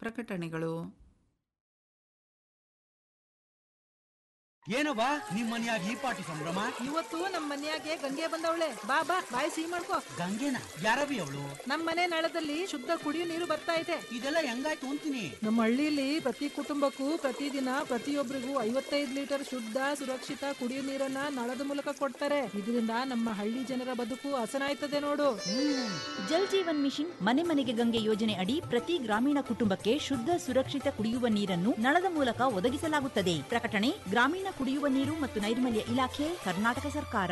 ಪ್ರಕಟಣೆಗಳು ಏನವ್ವ ನಿಮ್ ಮನ್ಯಾಗ ಈ ಪಾಟಿ ಸಂಭ್ರಮ ಇವತ್ತು ನಮ್ಮ ಮನ್ಯಾಗೆ ಗಂಗೆ ಬಂದವಳೆ ಬಾ ಬಾ ಬಾಯಿ ಸಿಹಿ ಮಾಡ್ಕೋ ಗಂಗೆನ ಯಾರವಿ ಅವಳು ನಮ್ಮ ಮನೆ ನಳದಲ್ಲಿ ಶುದ್ಧ ಕುಡಿಯೋ ನೀರು ಬರ್ತಾ ಇದೆ ಇದೆಲ್ಲ ಹೆಂಗಾಯ್ತು ಅಂತೀನಿ ನಮ್ಮ ಹಳ್ಳಿಲಿ ಪ್ರತಿ ಕುಟುಂಬಕ್ಕೂ ಪ್ರತಿದಿನ ಪ್ರತಿಯೊಬ್ಬರಿಗೂ ಐವತ್ತೈದು ಲೀಟರ್ ಶುದ್ಧ ಸುರಕ್ಷಿತ ಕುಡಿಯೋ ನೀರನ್ನ ನಳದ ಮೂಲಕ ಕೊಡ್ತಾರೆ ಇದರಿಂದ ನಮ್ಮ ಹಳ್ಳಿ ಜನರ ಬದುಕು ಹಸನಾಯ್ತದೆ ನೋಡು ಜಲ್ ಜೀವನ್ ಮಿಷನ್ ಮನೆ ಮನೆಗೆ ಗಂಗೆ ಯೋಜನೆ ಅಡಿ ಪ್ರತಿ ಗ್ರಾಮೀಣ ಕುಟುಂಬಕ್ಕೆ ಶುದ್ಧ ಸುರಕ್ಷಿತ ಕುಡಿಯುವ ನೀರನ್ನು ನಳದ ಮೂಲಕ ಒದಗಿಸಲಾಗುತ್ತದೆ ಪ್ರಕಟಣೆ ಗ್ರಾಮೀಣ ಕುಡಿಯುವ ನೀರು ಮತ್ತು ನೈರ್ಮಲ್ಯ ಇಲಾಖೆ ಕರ್ನಾಟಕ ಸರ್ಕಾರ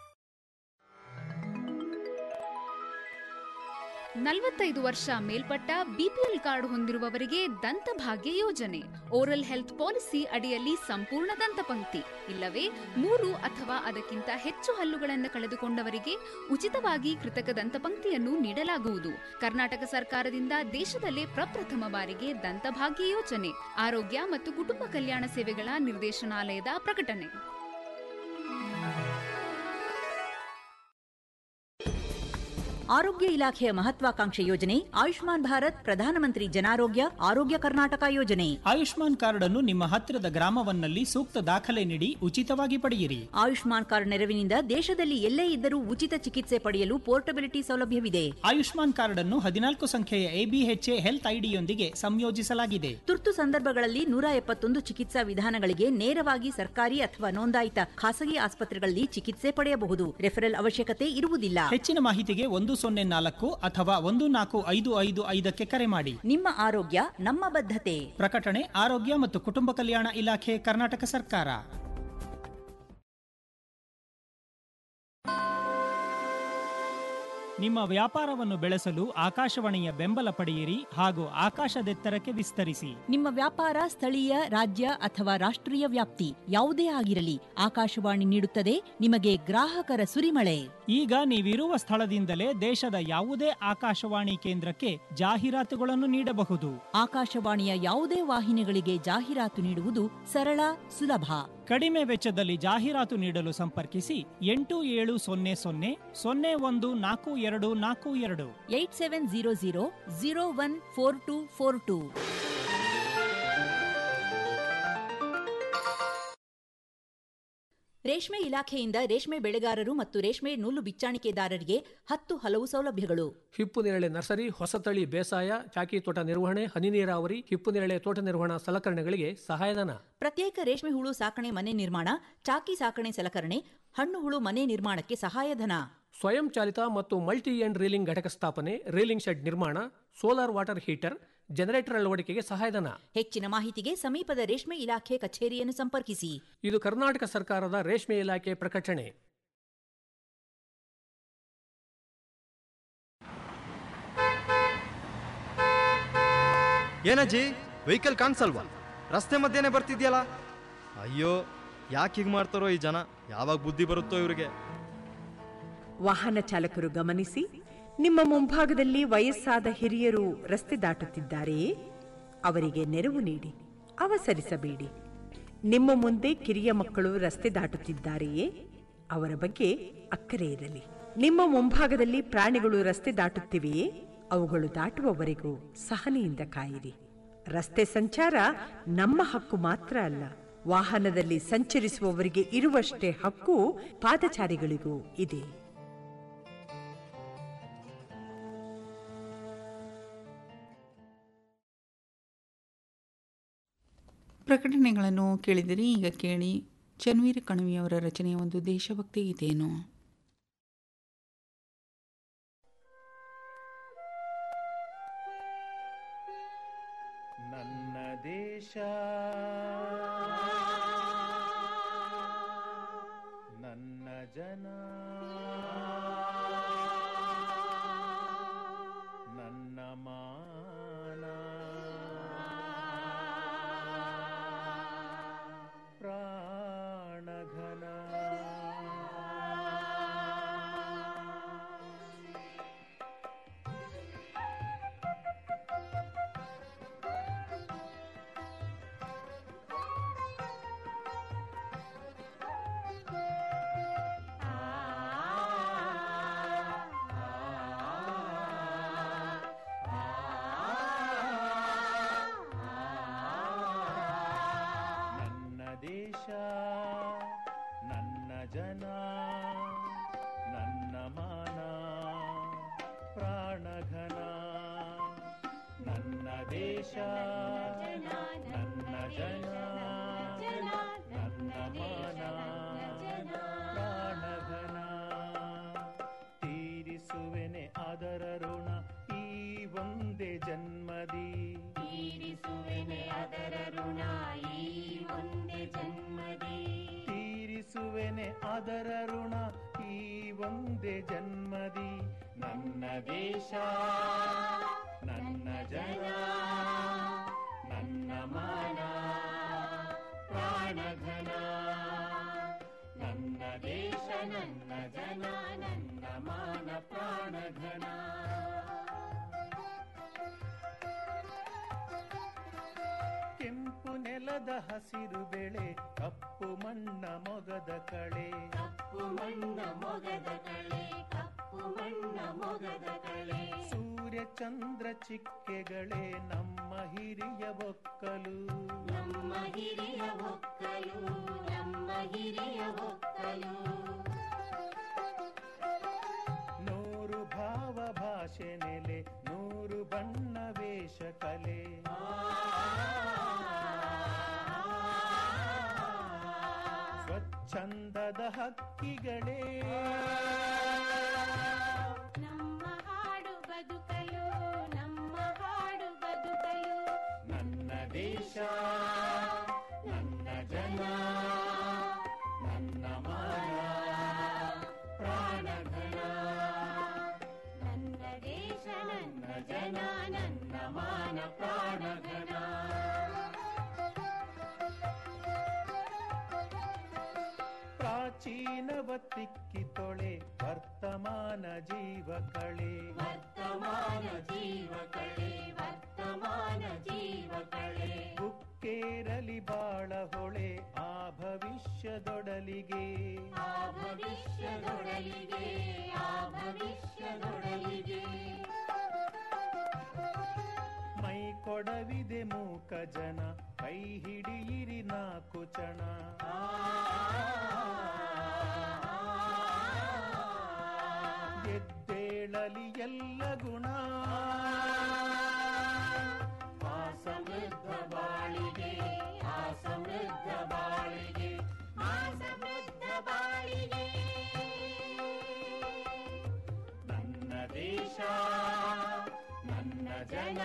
ನಲವತ್ತೈದು ವರ್ಷ ಮೇಲ್ಪಟ್ಟ ಬಿಪಿಎಲ್ ಕಾರ್ಡ್ ಹೊಂದಿರುವವರಿಗೆ ದಂತಭಾಗ್ಯ ಯೋಜನೆ ಓರಲ್ ಹೆಲ್ತ್ ಪಾಲಿಸಿ ಅಡಿಯಲ್ಲಿ ಸಂಪೂರ್ಣ ದಂತಪಂಕ್ತಿ ಇಲ್ಲವೇ ಮೂರು ಅಥವಾ ಅದಕ್ಕಿಂತ ಹೆಚ್ಚು ಹಲ್ಲುಗಳನ್ನು ಕಳೆದುಕೊಂಡವರಿಗೆ ಉಚಿತವಾಗಿ ಕೃತಕ ದಂತಪಂಕ್ತಿಯನ್ನು ನೀಡಲಾಗುವುದು ಕರ್ನಾಟಕ ಸರ್ಕಾರದಿಂದ ದೇಶದಲ್ಲೇ ಪ್ರಪ್ರಥಮ ಬಾರಿಗೆ ದಂತಭಾಗ್ಯ ಯೋಜನೆ ಆರೋಗ್ಯ ಮತ್ತು ಕುಟುಂಬ ಕಲ್ಯಾಣ ಸೇವೆಗಳ ನಿರ್ದೇಶನಾಲಯದ ಪ್ರಕಟಣೆ ಆರೋಗ್ಯ ಇಲಾಖೆಯ ಮಹತ್ವಾಕಾಂಕ್ಷೆ ಯೋಜನೆ ಆಯುಷ್ಮಾನ್ ಭಾರತ್ ಪ್ರಧಾನಮಂತ್ರಿ ಜನಾರೋಗ್ಯ ಆರೋಗ್ಯ ಕರ್ನಾಟಕ ಯೋಜನೆ ಆಯುಷ್ಮಾನ್ ಕಾರ್ಡ್ ಅನ್ನು ನಿಮ್ಮ ಹತ್ತಿರದ ಗ್ರಾಮವನ್ನಲ್ಲಿ ಸೂಕ್ತ ದಾಖಲೆ ನೀಡಿ ಉಚಿತವಾಗಿ ಪಡೆಯಿರಿ ಆಯುಷ್ಮಾನ್ ಕಾರ್ಡ್ ನೆರವಿನಿಂದ ದೇಶದಲ್ಲಿ ಎಲ್ಲೇ ಇದ್ದರೂ ಉಚಿತ ಚಿಕಿತ್ಸೆ ಪಡೆಯಲು ಪೋರ್ಟಬಿಲಿಟಿ ಸೌಲಭ್ಯವಿದೆ ಆಯುಷ್ಮಾನ್ ಕಾರ್ಡ್ ಅನ್ನು ಹದಿನಾಲ್ಕು ಸಂಖ್ಯೆಯ ಎಬಿಎಚ್ಎ ಹೆಲ್ತ್ ಐಡಿಯೊಂದಿಗೆ ಸಂಯೋಜಿಸಲಾಗಿದೆ ತುರ್ತು ಸಂದರ್ಭಗಳಲ್ಲಿ ನೂರ ಎಪ್ಪತ್ತೊಂದು ಚಿಕಿತ್ಸಾ ವಿಧಾನಗಳಿಗೆ ನೇರವಾಗಿ ಸರ್ಕಾರಿ ಅಥವಾ ನೋಂದಾಯಿತ ಖಾಸಗಿ ಆಸ್ಪತ್ರೆಗಳಲ್ಲಿ ಚಿಕಿತ್ಸೆ ಪಡೆಯಬಹುದು ರೆಫರಲ್ ಅವಶ್ಯಕತೆ ಇರುವುದಿಲ್ಲ ಹೆಚ್ಚಿನ ಮಾಹಿತಿಗೆ ಒಂದು ಸೊನ್ನೆ ನಾಲ್ಕು ಅಥವಾ ಒಂದು ನಾಲ್ಕು ಐದು ಐದು ಐದಕ್ಕೆ ಕರೆ ಮಾಡಿ ನಿಮ್ಮ ಆರೋಗ್ಯ ನಮ್ಮ ಬದ್ಧತೆ ಪ್ರಕಟಣೆ ಆರೋಗ್ಯ ಮತ್ತು ಕುಟುಂಬ ಕಲ್ಯಾಣ ಇಲಾಖೆ ಕರ್ನಾಟಕ ಸರ್ಕಾರ ನಿಮ್ಮ ವ್ಯಾಪಾರವನ್ನು ಬೆಳೆಸಲು ಆಕಾಶವಾಣಿಯ ಬೆಂಬಲ ಪಡೆಯಿರಿ ಹಾಗೂ ಆಕಾಶದೆತ್ತರಕ್ಕೆ ವಿಸ್ತರಿಸಿ ನಿಮ್ಮ ವ್ಯಾಪಾರ ಸ್ಥಳೀಯ ರಾಜ್ಯ ಅಥವಾ ರಾಷ್ಟ್ರೀಯ ವ್ಯಾಪ್ತಿ ಯಾವುದೇ ಆಗಿರಲಿ ಆಕಾಶವಾಣಿ ನೀಡುತ್ತದೆ ನಿಮಗೆ ಗ್ರಾಹಕರ ಸುರಿಮಳೆ ಈಗ ನೀವಿರುವ ಸ್ಥಳದಿಂದಲೇ ದೇಶದ ಯಾವುದೇ ಆಕಾಶವಾಣಿ ಕೇಂದ್ರಕ್ಕೆ ಜಾಹೀರಾತುಗಳನ್ನು ನೀಡಬಹುದು ಆಕಾಶವಾಣಿಯ ಯಾವುದೇ ವಾಹಿನಿಗಳಿಗೆ ಜಾಹೀರಾತು ನೀಡುವುದು ಸರಳ ಸುಲಭ ಕಡಿಮೆ ವೆಚ್ಚದಲ್ಲಿ ಜಾಹೀರಾತು ನೀಡಲು ಸಂಪರ್ಕಿಸಿ ಎಂಟು ಏಳು ಸೊನ್ನೆ ಸೊನ್ನೆ ಸೊನ್ನೆ ಒಂದು ನಾಲ್ಕು ಎರಡು ನಾಲ್ಕು ಎರಡು eight seven zero zero zero one four two four two ರೇಷ್ಮೆ ಇಲಾಖೆಯಿಂದ ರೇಷ್ಮೆ ಬೆಳೆಗಾರರು ಮತ್ತು ರೇಷ್ಮೆ ನೂಲು ಬಿಚ್ಚಾಣಿಕೆದಾರರಿಗೆ ಹತ್ತು ಹಲವು ಸೌಲಭ್ಯಗಳು ಹಿಪ್ಪು ನೇರಳೆ ನರ್ಸರಿ ಹೊಸತಳಿ ಬೇಸಾಯ ಚಾಕಿ ತೋಟ ನಿರ್ವಹಣೆ ಹನಿ ನೀರಾವರಿ ಹಿಪ್ಪು ನೇರಳೆ ತೋಟ ನಿರ್ವಹಣಾ ಸಲಕರಣೆಗಳಿಗೆ ಸಹಾಯಧನ ಪ್ರತ್ಯೇಕ ರೇಷ್ಮೆ ಹುಳು ಸಾಕಣೆ ಮನೆ ನಿರ್ಮಾಣ ಚಾಕಿ ಸಾಕಣೆ ಸಲಕರಣೆ ಹಣ್ಣು ಹುಳು ಮನೆ ನಿರ್ಮಾಣಕ್ಕೆ ಸಹಾಯಧನ ಸ್ವಯಂ ಚಾಲಿತ ಮತ್ತು ಮಲ್ಟಿ ಎಂಡ್ ರೀಲಿಂಗ್ ಘಟಕ ಸ್ಥಾಪನೆ ರೀಲಿಂಗ್ ಶೆಡ್ ನಿರ್ಮಾಣ ಸೋಲಾರ್ ವಾಟರ್ ಹೀಟರ್ ಜನರೇಟರ್ ಅಳವಡಿಕೆಗೆ ಸಹಾಯಧನ ಹೆಚ್ಚಿನ ಮಾಹಿತಿಗೆ ಸಮೀಪದ ರೇಷ್ಮೆ ಇಲಾಖೆ ಕಚೇರಿಯನ್ನು ಸಂಪರ್ಕಿಸಿ ಇದು ಕರ್ನಾಟಕ ಸರ್ಕಾರದ ರೇಷ್ಮೆ ಇಲಾಖೆ ಪ್ರಕಟಣೆ ಏನಜ್ಜಿ ವೆಹಿಕಲ್ ಕಾಣಿಸಲ್ವಾ ರಸ್ತೆ ಮಧ್ಯೆನೆ ಬರ್ತಿದ್ಯಲ್ಲ ಅಯ್ಯೋ ಯಾಕೆ ಹೀಗೆ ಮಾಡ್ತಾರೋ ಈ ಜನ ಯಾವಾಗ ಬುದ್ಧಿ ಬರುತ್ತೋ ಇವರಿಗೆ ವಾಹನ ಚಾಲಕರು ಗಮನಿಸಿ ನಿಮ್ಮ ಮುಂಭಾಗದಲ್ಲಿ ವಯಸ್ಸಾದ ಹಿರಿಯರು ರಸ್ತೆ ದಾಟುತ್ತಿದ್ದಾರೆಯೇ ಅವರಿಗೆ ನೆರವು ನೀಡಿ ಅವಸರಿಸಬೇಡಿ ನಿಮ್ಮ ಮುಂದೆ ಕಿರಿಯ ಮಕ್ಕಳು ರಸ್ತೆ ದಾಟುತ್ತಿದ್ದಾರೆಯೇ ಅವರ ಬಗ್ಗೆ ಅಕ್ಕರೆ ಇರಲಿ ನಿಮ್ಮ ಮುಂಭಾಗದಲ್ಲಿ ಪ್ರಾಣಿಗಳು ರಸ್ತೆ ದಾಟುತ್ತಿವೆಯೇ ಅವುಗಳು ದಾಟುವವರೆಗೂ ಸಹನೆಯಿಂದ ಕಾಯಿರಿ ರಸ್ತೆ ಸಂಚಾರ ನಮ್ಮ ಹಕ್ಕು ಮಾತ್ರ ಅಲ್ಲ ವಾಹನದಲ್ಲಿ ಸಂಚರಿಸುವವರಿಗೆ ಇರುವಷ್ಟೇ ಹಕ್ಕು ಪಾದಚಾರಿಗಳಿಗೂ ಇದೆ ಪ್ರಕಟಣೆಗಳನ್ನು ಕೇಳಿದಿರಿ ಈಗ ಕೇಳಿ ಚನ್ವೀರ ಕಣವಿಯವರ ರಚನೆಯ ಒಂದು ದೇಶಭಕ್ತಿ ಗೀತೆಯನ್ನು ನನ್ನ ದೇಶ ನನ್ನ ಜನ ನನ್ನ ಮಾನ ಪ್ರಾಣಘನ ದೇಶ ನನ್ನ ಜನ ನನ್ನ ಮಾನ ಪ್ರಾಣಘನ ತೀರಿಸುವೆನೆ ಅದರ ಋಣ ಈ ಒಂದೇ ಜನ್ಮದಿ ತೀರಿಸುವೆನೆ ಅದರ ಋಣ ಈ ಒಂದೇ ಜನ್ಮದಿ ತೀರಿಸುವೆನೆ ಅದರ ಋಣ ಈ ಒಂದೇ ಜನ್ಮದಿ ನನ್ನ ದೇಶ ನನ್ನ ಜನ ನನ್ನ ಮಾನ ಪ್ರಾಣಘನ ನನ್ನ ದೇಶ ನನ್ನ ಜನ ನನ್ನ ಮಾನ ಪ್ರಾಣಘನ ಕೆಂಪು ನೆಲದ ಹಸಿರು ಬೆಳೆ ಕಪ್ಪು ಮಣ್ಣ ಮೊಗದ ಕಳೆ ಕಪ್ಪು ಮಣ್ಣ ಮೊಗದ ಕಳೆ ಕಪ್ಪು ಮಣ್ಣ ಮೊಗದ ಕಳೆ ಸೂರ್ಯ ಚಂದ್ರ ಚಿಕ್ಕೆಗಳೇ ನಮ್ಮ ಹಿರಿಯ ಒಕ್ಕಲು ನಮ್ಮ ಹಿರಿಯ ಒಕ್ಕಲು ನಮ್ಮ ಹಿರಿಯ ಒಕ್ಕಲು ನೂರು ಭಾವ ಭಾಷೆ ನೆಲೆ ನೂರು ಬಣ್ಣ ವೇಷ ಕಲೆ ಸ್ವಚ್ಛಂದದ ಹಕ್ಕಿಗಳೇ ನಮ್ಮ ಹಾಡು ಬದುಕಲು ನಮ್ಮ ಹಾಡು ಬದುಕಲು ನನ್ನ ದೇಶ ನನ್ನ ಜನ ನನ್ನ ಮಾನ ಪ್ರಾಣಘನ ನನ್ನ ದೇಶ ನನ್ನ ಜನ ನನ್ನ ಮಾನ ಪ್ರಾಣಘನ ಪ್ರಾಚೀನವ ತಿಕ್ಕಿ ತೊಳೆ ವರ್ತಮಾನ ಜೀವ ಕಳೆ ವರ್ತಮಾನ ಜೀವ ಕಳೆ ವರ್ತಮಾನ ಜೀವ ಕಳೆ ಬುಕ್ಕೇರಲಿ ಬಾಳ ಹೊಳೆ ಆ ಭವಿಷ್ಯದೊಡಲಿಗೆ ಆ ಭವಿಷ್ಯದೊಡಲಿಗೆ ಆ ಭವಿಷ್ಯದೊಡಲಿಗೆ ಮೈ ಕೊಡವಿದೆ ಮೂಕ ಜನ ಕೈ ಹಿಡಿಯಿರಿ ನಾಲ್ಕು ಚಣ ಎದ್ದೇಳಲಿ ಎಲ್ಲ ಗುಣ ಆ ಸಮೃದ್ಧ ಬಾಳಿಗೆ ಆ ಸಮೃದ್ಧ ಬಾಳಿಗೆ ಆ ಸಮೃದ್ಧ ಬಾಳಿಗೆ ನನ್ನ ದೇಶ ನನ್ನ ಜನ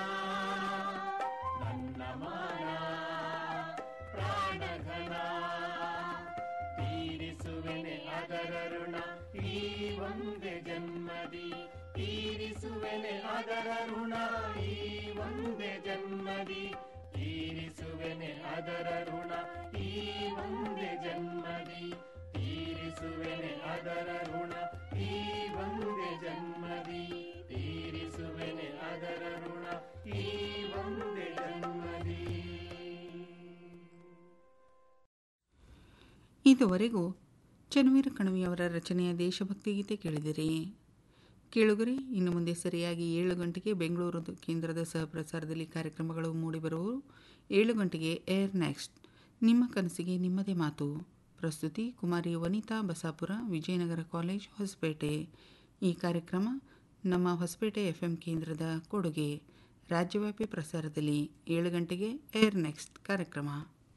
ನನ್ನ ಮಾನ ಪ್ರಾಣಘನ ತೀರಿಸುವೆನೆ ಅದರ ಋಣ ಈ ಒಂದೇ ಜನ್ಮದಿ ತೀರಿಸುವೆನೆ ಅದರ ಋಣ ಈ ಒಂದೇ ಜನ್ಮದಿ ತೀರಿಸುವೆನೆ ಅದರ ಋಣ ಈ ಒಂದೇ ಜನ್ಮದಿ ತೀರಿಸುವೆನೆ ಅದರ ಋಣ ಈ ಒಂದೇ ಜನ್ಮದಿ ತೀರಿಸುವೆನೆ ಅದರ ಋಣ ಈ ಒಂದೇ ಜನ್ಮದಿ ಇದುವರೆಗೂ ಚನ್ವೀರ ಕಣವಿಯವರ ರಚನೆಯ ದೇಶಭಕ್ತಿ ಗೀತೆ ಕೇಳಿದಿರಿ ಕೇಳುಗರೆ ಇನ್ನು ಮುಂದೆ ಸರಿಯಾಗಿ ಏಳು ಗಂಟೆಗೆ ಬೆಂಗಳೂರು ಕೇಂದ್ರದ ಸಹಪ್ರಸಾರದಲ್ಲಿ ಕಾರ್ಯಕ್ರಮಗಳು ಮೂಡಿಬರುವು ಏಳು ಗಂಟೆಗೆ ಏರ್ ನೆಕ್ಸ್ಟ್ ನಿಮ್ಮ ಕನಸಿಗೆ ನಿಮ್ಮದೇ ಮಾತು ಪ್ರಸ್ತುತಿ ಕುಮಾರಿ ವನಿತಾ ಬಸಾಪುರ ವಿಜಯನಗರ ಕಾಲೇಜ್ ಹೊಸಪೇಟೆ ಈ ಕಾರ್ಯಕ್ರಮ ನಮ್ಮ ಹೊಸಪೇಟೆ ಎಫ್ ಎಂ ಕೇಂದ್ರದ ಕೊಡುಗೆ ರಾಜ್ಯವ್ಯಾಪಿ ಪ್ರಸಾರದಲ್ಲಿ ಏಳು ಗಂಟೆಗೆ ಏರ್ ನೆಕ್ಸ್ಟ್ ಕಾರ್ಯಕ್ರಮ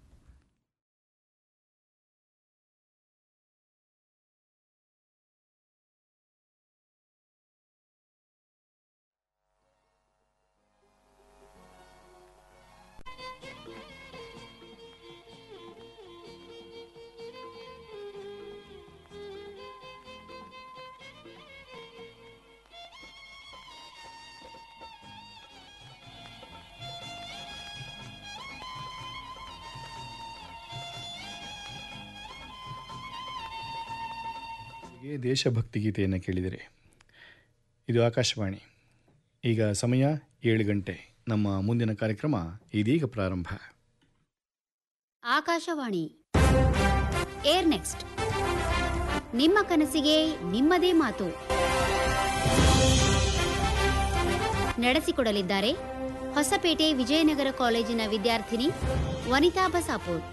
ಗೆ ದೇಶಭಕ್ತಿ ಗೀತೆಯನ್ನು ಕೇಳಿದರೆ ಇದು ಆಕಾಶವಾಣಿ ಈಗ ಸಮಯ ಏಳು ಗಂಟೆ ನಮ್ಮ ಮುಂದಿನ ಕಾರ್ಯಕ್ರಮ ಇದೀಗ ಪ್ರಾರಂಭ ಆಕಾಶವಾಣಿ ಏರ್ ನೆಕ್ಸ್ಟ್ ನಿಮ್ಮ ಕನಸಿಗೆ ನಿಮ್ಮದೇ ಮಾತು ನಡೆಸಿಕೊಡಲಿದ್ದಾರೆ ಹೊಸಪೇಟೆ ವಿಜಯನಗರ ಕಾಲೇಜಿನ ವಿದ್ಯಾರ್ಥಿನಿ ವನಿತಾ ಬಸಾಪುರ್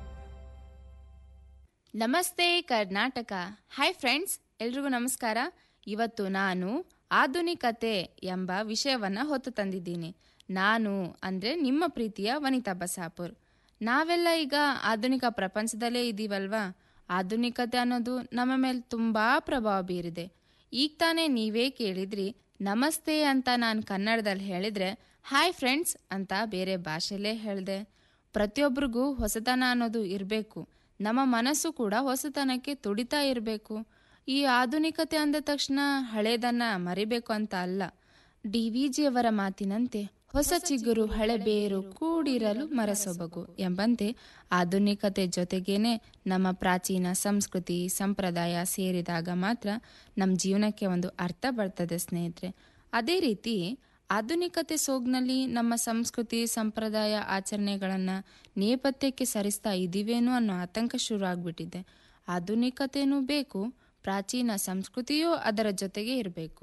ನಮಸ್ತೆ ಕರ್ನಾಟಕ ಹಾಯ್ ಫ್ರೆಂಡ್ಸ್ ಎಲ್ರಿಗೂ ನಮಸ್ಕಾರ ಇವತ್ತು ನಾನು ಆಧುನಿಕತೆ ಎಂಬ ವಿಷಯವನ್ನು ಹೊತ್ತು ತಂದಿದ್ದೀನಿ ನಾನು ಅಂದರೆ ನಿಮ್ಮ ಪ್ರೀತಿಯ ವನಿತಾ ಬಸಾಪುರ್ ನಾವೆಲ್ಲ ಈಗ ಆಧುನಿಕ ಪ್ರಪಂಚದಲ್ಲೇ ಇದ್ದೀವಲ್ವಾ ಆಧುನಿಕತೆ ಅನ್ನೋದು ನಮ್ಮ ಮೇಲೆ ತುಂಬ ಪ್ರಭಾವ ಬೀರಿದೆ ಈಗ ತಾನೇ ನೀವೇ ಕೇಳಿದ್ರಿ ನಮಸ್ತೆ ಅಂತ ನಾನು ಕನ್ನಡದಲ್ಲಿ ಹೇಳಿದ್ರೆ ಹಾಯ್ ಫ್ರೆಂಡ್ಸ್ ಅಂತ ಬೇರೆ ಭಾಷೆಯಲ್ಲೇ ಹೇಳಿದೆ ಪ್ರತಿಯೊಬ್ಬರಿಗೂ ಹೊಸತನ ಅನ್ನೋದು ಇರಬೇಕು ನಮ್ಮ ಮನಸ್ಸು ಕೂಡ ಹೊಸತನಕ್ಕೆ ತುಡಿತಾ ಇರಬೇಕು ಈ ಆಧುನಿಕತೆ ಅಂದ ತಕ್ಷಣ ಹಳೇದನ್ನ ಮರಿಬೇಕು ಅಂತ ಅಲ್ಲ ಡಿ ವಿ ಜಿಯವರ ಮಾತಿನಂತೆ ಹೊಸ ಚಿಗುರು ಹಳೆ ಬೇರು ಕೂಡಿರಲು ಮರಸೊಬಗು ಎಂಬಂತೆ ಆಧುನಿಕತೆ ಜೊತೆಗೇನೆ ನಮ್ಮ ಪ್ರಾಚೀನ ಸಂಸ್ಕೃತಿ ಸಂಪ್ರದಾಯ ಸೇರಿದಾಗ ಮಾತ್ರ ನಮ್ಮ ಜೀವನಕ್ಕೆ ಒಂದು ಅರ್ಥ ಬರ್ತದೆ ಸ್ನೇಹಿತರೆ ಅದೇ ರೀತಿ ಆಧುನಿಕತೆ ಸೋಗ್ನಲ್ಲಿ ನಮ್ಮ ಸಂಸ್ಕೃತಿ ಸಂಪ್ರದಾಯ ಆಚರಣೆಗಳನ್ನು ನೇಪಥ್ಯಕ್ಕೆ ಸರಿಸ್ತಾ ಇದ್ದೀವೇನೋ ಅನ್ನೋ ಆತಂಕ ಶುರು ಆಗ್ಬಿಟ್ಟಿದೆ ಆಧುನಿಕತೆನೂ ಬೇಕು ಪ್ರಾಚೀನ ಸಂಸ್ಕೃತಿಯೂ ಅದರ ಜೊತೆಗೆ ಇರಬೇಕು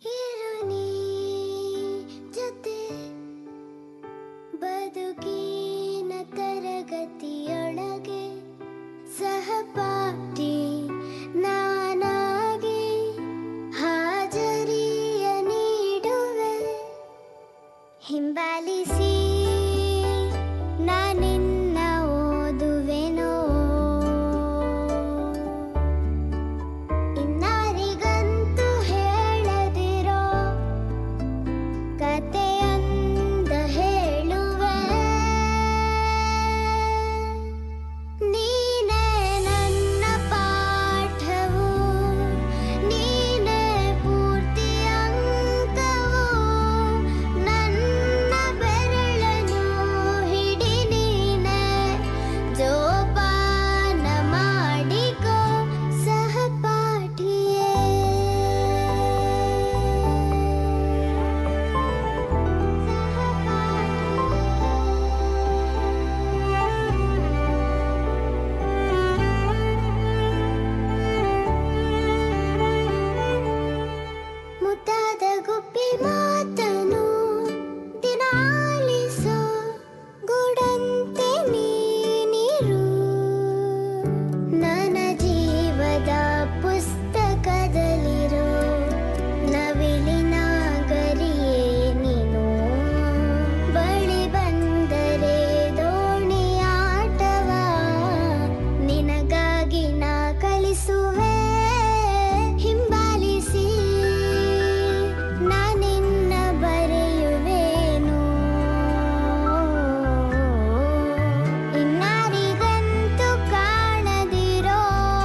ಜೊತೆ ಬದುಕಿನ ತರಗತಿಯೊಳಗೆ ಸಹಪಾಠಿ ನಾನಾಗಿ ಹಾಜರಿಯ ನೀಡುವೆ ಹಿಂಬಾಲಿಸಿ ನಾನಿನ್ನ ಓದುವೆನೋ ಇನ್ನಾರಿಗಂತೂ ಹೇಳದಿರೋ ಕತೆಯೊಂದ ಹೇಳುವೆ ನೀನೇ ನನ್ನ ಪಾಠವು ನೀನೇ ಪೂರ್ತಿ ಅಂಕವು ನನ್ನ ಬೆರಳನ್ನು ಹಿಡಿ ನೀನೆ ಜೋಪಾನ ಮಾಡಿಕೋ ಸಹಪಾಠಿಯೇ ಮುದ್ದಾದ ಗುಬ್ಬಿ ಮಾತನು ದಿನ ಆಲಿಸೋ ಗೂಡಂತೆ ನೀನಿರು ನನ್ನ ಜೀವದ ಪುಸ್ತಕದಲ್ಲಿರೋ ನವಿಲಿನ ಗರಿಯೇ ನೀನು ಬಳಿ ಬಂದರೆ ದೋಣಿಯಾಟವ ನಿನಗಾಗಿ ನಾ ಕಲಿಸುವೆ ಹಿಂಬಾಲಿಸಿ ನಾನಿನ್ನ ಬರೆಯುವೇನು ಇನ್ನಾರಿಗಂತೂ ಕಾಣದಿರೋ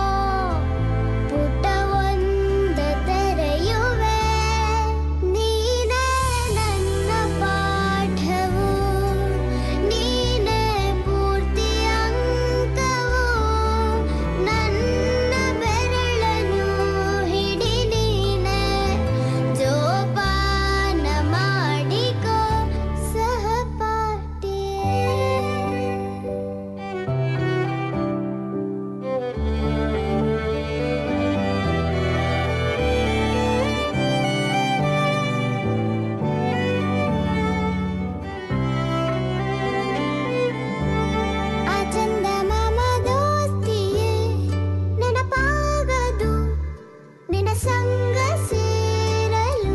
ಪುಟವೊಂದ ತೆರೆಯುವೆ ನೀನೇ ನನ್ನ ಪಾಠವು ನೀನೇ ಪೂರ್ತಿ ಅಂಕವು ನನ್ನ ಬೆರಳನ್ನು ಹಿಡಿ ನೀನೆ ಜೋಪಾನ ಮಾಡಿಕೋ ಆ ಚಂದ ಮಾಮ ದೋಸ್ತಿಯೇ ನೆನಪಾಗದು ನಿನ್ನ ಸಂಗ ಸೇರಲು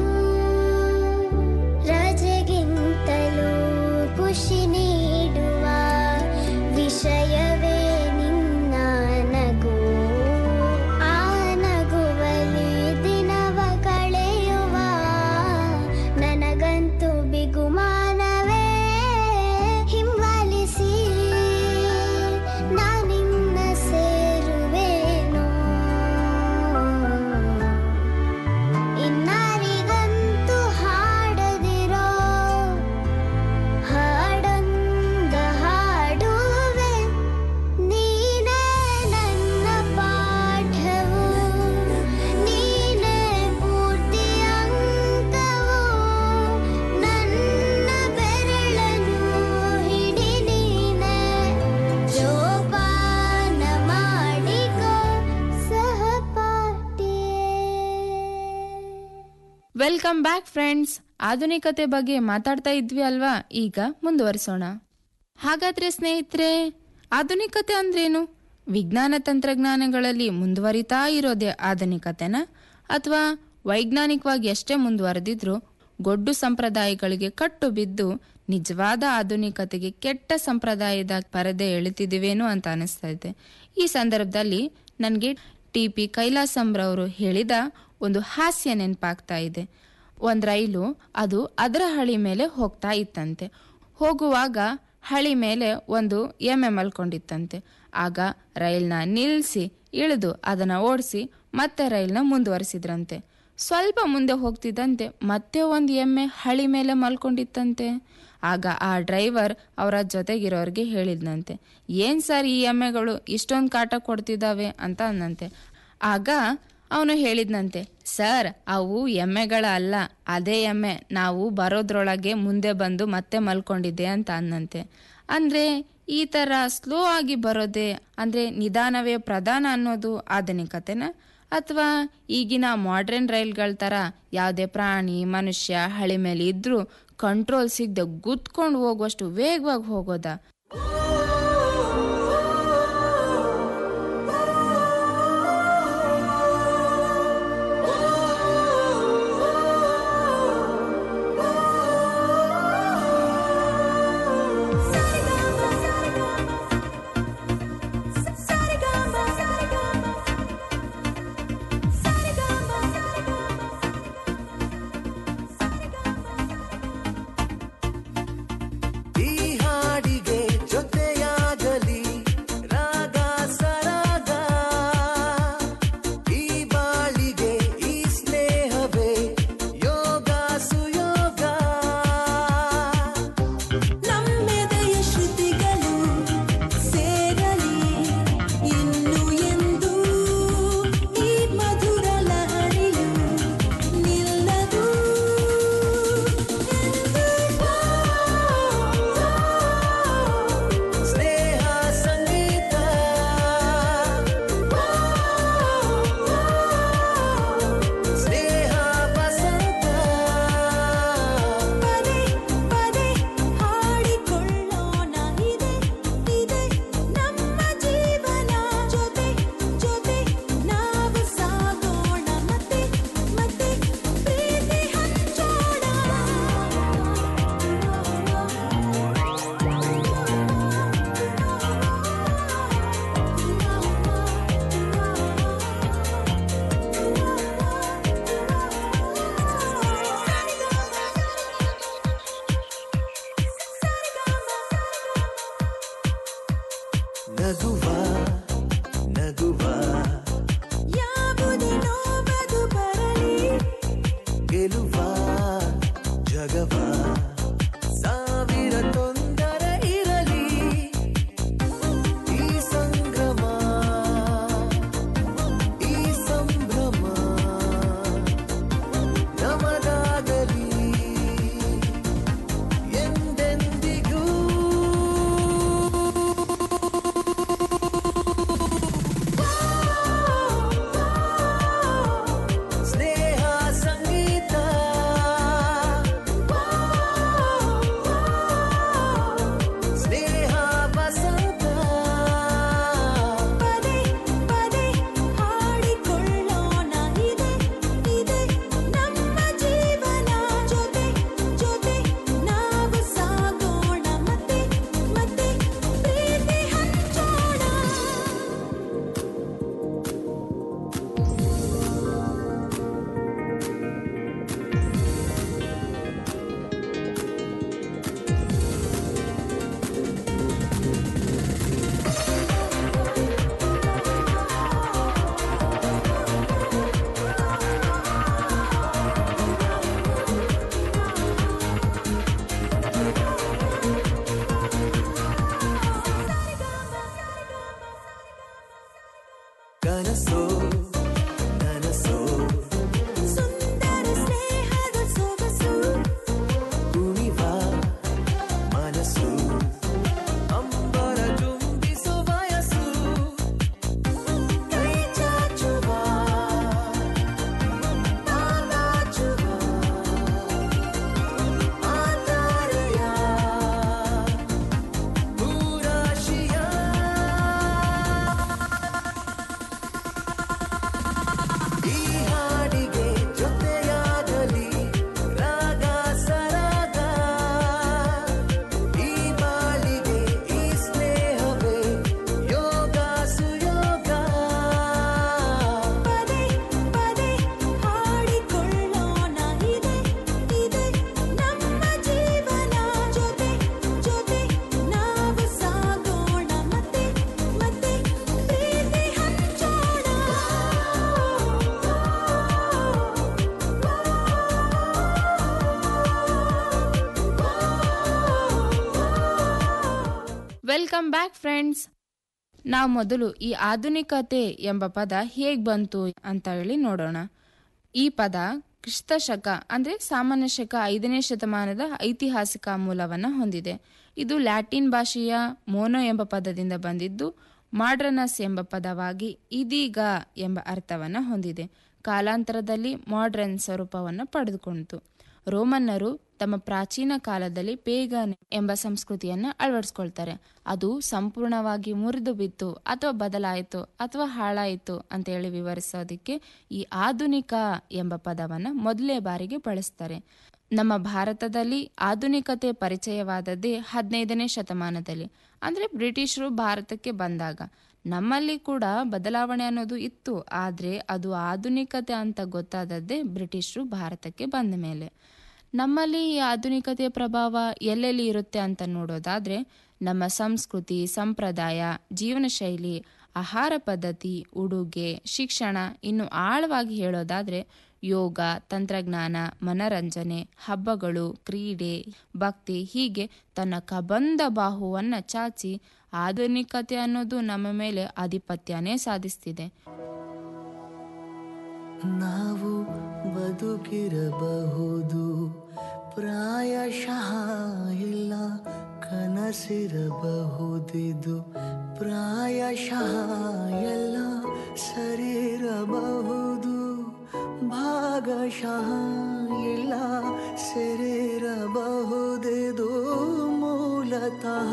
ರಜೆಗಿಂತಲೂ ಖುಷಿ ನೀಡುವ ವಿಷಯವೇ ನಿನ್ನ ನಗು ಆ ನಗುವಲಿ ದಿನವ ಕಳೆಯುವ ನನಗಂತೂ ಬಿಗುಮಾನವೇ ಹಿಂಬಾಲಿಸಿ ನಾನಿನ್ನ ಸೇರುವೇನೋ ಇನ್ನಾರಿಗಂತೂ ಹಾಡದಿರೋ ಹಾಡೊಂದ ಹಾಡುವೆ ನೀನೇ ನನ್ನ ಪಾಠವು ನೀನೇ ಪೂರ್ತಿ ಅಂಕವು ನನ್ನ ಬೆರಳನ್ನು ಹಿಡಿ ನೀನೆ ಜೋಪಾನ ಮಾಡಿಕೋ ಸಹಪಾಠಿಯೇ ವೆಲ್ಕಮ್ ಬ್ಯಾಕ್ ಫ್ರೆಂಡ್ಸ್ ಆಧುನಿಕತೆ ಬಗ್ಗೆ ಮಾತಾಡ್ತಾ ಇದ್ವಿ ಅಲ್ವಾ ಈಗ ಮುಂದುವರಿಸೋಣ ಹಾಗಾದ್ರೆ ಸ್ನೇಹಿತರೆ ಆಧುನಿಕತೆ ಅಂದ್ರೇನು ವಿಜ್ಞಾನ ತಂತ್ರಜ್ಞಾನಗಳಲ್ಲಿ ಮುಂದುವರಿತಾ ಇರೋದೇ ಆಧುನಿಕತೆನ ಅಥವಾ ವೈಜ್ಞಾನಿಕವಾಗಿ ಎಷ್ಟೇ ಮುಂದುವರೆದಿದ್ರೂ ಗೊಡ್ಡು ಸಂಪ್ರದಾಯಗಳಿಗೆ ಕಟ್ಟು ಬಿದ್ದು ನಿಜವಾದ ಆಧುನಿಕತೆಗೆ ಕೆಟ್ಟ ಸಂಪ್ರದಾಯದ ಪರದೆ ಎಳಿತಿದ್ದೀವೇನೋ ಅಂತ ಅನಿಸ್ತಾ ಇದೆ ಈ ಸಂದರ್ಭದಲ್ಲಿ ನನಗೆ ಟಿ ಪಿ ಕೈಲಾಸಂರವರು ಹೇಳಿದ ಒಂದು ಹಾಸ್ಯ ನೆನಪಾಗ್ತಾ ಇದೆ ಒಂದು ರೈಲು ಅದು ಅದರ ಹಳಿ ಮೇಲೆ ಹೋಗ್ತಾ ಇತ್ತಂತೆ ಹೋಗುವಾಗ ಹಳಿ ಮೇಲೆ ಒಂದು ಎಮ್ಮೆ ಮಲ್ಕೊಂಡಿತ್ತಂತೆ ಆಗ ರೈಲ್ನ ನಿಲ್ಲಿಸಿ ಇಳಿದು ಅದನ್ನು ಓಡಿಸಿ ಮತ್ತೆ ರೈಲ್ನ ಮುಂದುವರಿಸಿದ್ರಂತೆ ಸ್ವಲ್ಪ ಮುಂದೆ ಹೋಗ್ತಿದ್ದಂತೆ ಮತ್ತೆ ಒಂದು ಎಮ್ಮೆ ಹಳಿ ಮೇಲೆ ಮಲ್ಕೊಂಡಿತ್ತಂತೆ ಆಗ ಆ ಡ್ರೈವರ್ ಅವರ ಜೊತೆಗಿರೋರಿಗೆ ಹೇಳಿದ್ನಂತೆ ಏನ್ ಸರ್ ಈ ಎಮ್ಮೆಗಳು ಇಷ್ಟೊಂದು ಕಾಟ ಕೊಡ್ತಿದ್ದಾವೆ ಅಂತ ಅಂದಂತೆ ಆಗ ಅವನು ಹೇಳಿದ್ನಂತೆ ಸರ್ ಅವು ಎಮ್ಮೆಗಳ ಅಲ್ಲ ಅದೇ ಎಮ್ಮೆ ನಾವು ಬರೋದ್ರೊಳಗೆ ಮುಂದೆ ಬಂದು ಮತ್ತೆ ಮಲ್ಕೊಂಡಿದ್ದೆ ಅಂತ ಅನ್ನಂತೆ ಅಂದ್ರೆ ಈ ತರ ಸ್ಲೋ ಆಗಿ ಬರೋದೇ ಅಂದ್ರೆ ನಿಧಾನವೇ ಪ್ರಧಾನ ಅನ್ನೋದು ಆಧುನಿಕತೆನ ಅಥವಾ ಈಗಿನ ಮಾಡ್ರನ್ ರೈಲ್ಗಳ ತರ ಯಾವುದೇ ಪ್ರಾಣಿ ಮನುಷ್ಯ ಹಳಿ ಮೇಲೆ ಇದ್ರೂ ಕಂಟ್ರೋಲ್ ಸಿಗದೆ ಗುದ್ಕೊಂಡು ಹೋಗುವಷ್ಟು ವೇಗವಾಗಿ ಹೋಗೋದಾ ಈ ಹಾಡಿಗೆ ಜೊತೆಯಾಗಲಿ ರಾಗ ಸರಾಗ ಈ ಬಾಳಿಗೆ ಈ ಸ್ನೇಹವೇ ಯೋಗ ಸುಯೋಗ ನಮ್ಮೆದೆಯ ಶ್ರುತಿಗಳು ಸೇರಲಿ ಇನ್ನು ಎಂದು ಈ ಮಧುರ ಲಹರಿಯು ನಿಲ್ಲದು ಸ್ನೇಹ ಸಂಗೀತ ಸ್ನೇಹ ವಸಂತ ಪದೇ ಪದೇ ಹಾಡಿಕೊಳ್ಳೋಣ ಇದೆ ಇದೆ ನಮ್ಮ ಜೀವನ ಜೊತೆ ಜೊತೆ ನಾವು ಸಾಗೋಣ ಮತ್ತೆ ಮತ್ತೆ ಪ್ರೀತಿ ಹಂಚೋಣ ನಗುವ ನಗುವ ಯಾವುದೇ ನೋವದು ಬರಲಿ ಗೆಲುವ ಜಗವ ಸಾವಿರ ತೊಂದರೆ ಇರಲಿ ಈ ಸಂಭ್ರಮ ಈ ಸಂಭ್ರಮ ನಮದಾಗಲಿ ಎಂದೆಂದಿಗೂ ಸ್ನೇಹ ಸಂಗೀತ ವೆಲ್ಕಮ್ ಬ್ಯಾಕ್ ಫ್ರೆಂಡ್ಸ್ ನಾವು ಮೊದಲು ಈ ಆಧುನಿಕತೆ ಎಂಬ ಪದ ಹೇಗೆ ಬಂತು ಅಂತ ಹೇಳಿ ನೋಡೋಣ ಈ ಪದ ಕ್ರಿಸ್ತ ಶಕ ಅಂದರೆ ಸಾಮಾನ್ಯ ಶಕ ಐದನೇ ಶತಮಾನದ ಐತಿಹಾಸಿಕ ಮೂಲವನ್ನು ಹೊಂದಿದೆ ಇದು ಲ್ಯಾಟಿನ್ ಭಾಷೆಯ ಮೋನೋ ಎಂಬ ಪದದಿಂದ ಬಂದಿದ್ದು ಮಾಡ್ರನಸ್ ಎಂಬ ಪದವಾಗಿ ಇದೀಗ ಎಂಬ ಅರ್ಥವನ್ನು ಹೊಂದಿದೆ ಕಾಲಾಂತರದಲ್ಲಿ ಮಾಡ್ರನ್ ಸ್ವರೂಪವನ್ನು ಪಡೆದುಕೊಂಡಿತು ರೋಮನ್ನರು ತಮ್ಮ ಪ್ರಾಚೀನ ಕಾಲದಲ್ಲಿ ಪೇಗನ್ ಎಂಬ ಸಂಸ್ಕೃತಿಯನ್ನು ಅಳವಡಿಸ್ಕೊಳ್ತಾರೆ ಅದು ಸಂಪೂರ್ಣವಾಗಿ ಮುರಿದು ಬಿತ್ತು ಅಥವಾ ಬದಲಾಯಿತು ಅಥವಾ ಹಾಳಾಯಿತು ಅಂತ ಹೇಳಿ ವಿವರಿಸೋದಕ್ಕೆ ಈ ಆಧುನಿಕ ಎಂಬ ಪದವನ್ನು ಮೊದಲೇ ಬಾರಿಗೆ ಬಳಸ್ತಾರೆ ನಮ್ಮ ಭಾರತದಲ್ಲಿ ಆಧುನಿಕತೆ ಪರಿಚಯವಾದದ್ದೇ ಹದಿನೈದನೇ ಶತಮಾನದಲ್ಲಿ ಅಂದರೆ ಬ್ರಿಟಿಷರು ಭಾರತಕ್ಕೆ ಬಂದಾಗ ನಮ್ಮಲ್ಲಿ ಕೂಡ ಬದಲಾವಣೆ ಅನ್ನೋದು ಇತ್ತು ಆದರೆ ಅದು ಆಧುನಿಕತೆ ಅಂತ ಗೊತ್ತಾದದ್ದೇ ಬ್ರಿಟಿಷರು ಭಾರತಕ್ಕೆ ಬಂದ ಮೇಲೆ ನಮ್ಮಲ್ಲಿ ಈ ಆಧುನಿಕತೆಯ ಪ್ರಭಾವ ಎಲ್ಲೆಲ್ಲಿ ಇರುತ್ತೆ ಅಂತ ನೋಡೋದಾದ್ರೆ ನಮ್ಮ ಸಂಸ್ಕೃತಿ ಸಂಪ್ರದಾಯ ಜೀವನ ಶೈಲಿ ಆಹಾರ ಪದ್ಧತಿ ಉಡುಗೆ ಶಿಕ್ಷಣ ಇನ್ನು ಆಳವಾಗಿ ಹೇಳೋದಾದ್ರೆ ಯೋಗ ತಂತ್ರಜ್ಞಾನ ಮನರಂಜನೆ ಹಬ್ಬಗಳು ಕ್ರೀಡೆ ಭಕ್ತಿ ಹೀಗೆ ತನ್ನ ಕಬಂದ ಬಾಹುವನ್ನು ಚಾಚಿ ಆಧುನಿಕತೆ ಅನ್ನೋದು ನಮ್ಮ ಮೇಲೆ ಆಧಿಪತ್ಯನೇ ಸಾಧಿಸ್ತಿದೆ ನಾವು ಬದುಕಿರಬಹುದು ಪ್ರಾಯಶಃ ಇಲ್ಲ ಕನಸಿರಬಹುದಿದು ಪ್ರಾಯಶಃ ಎಲ್ಲ ಸರಿರಬಹುದು ಭಾಗಶಃ ಇಲ್ಲ ಸರಿರಬಹುದಿದು ಮೂಲತಃ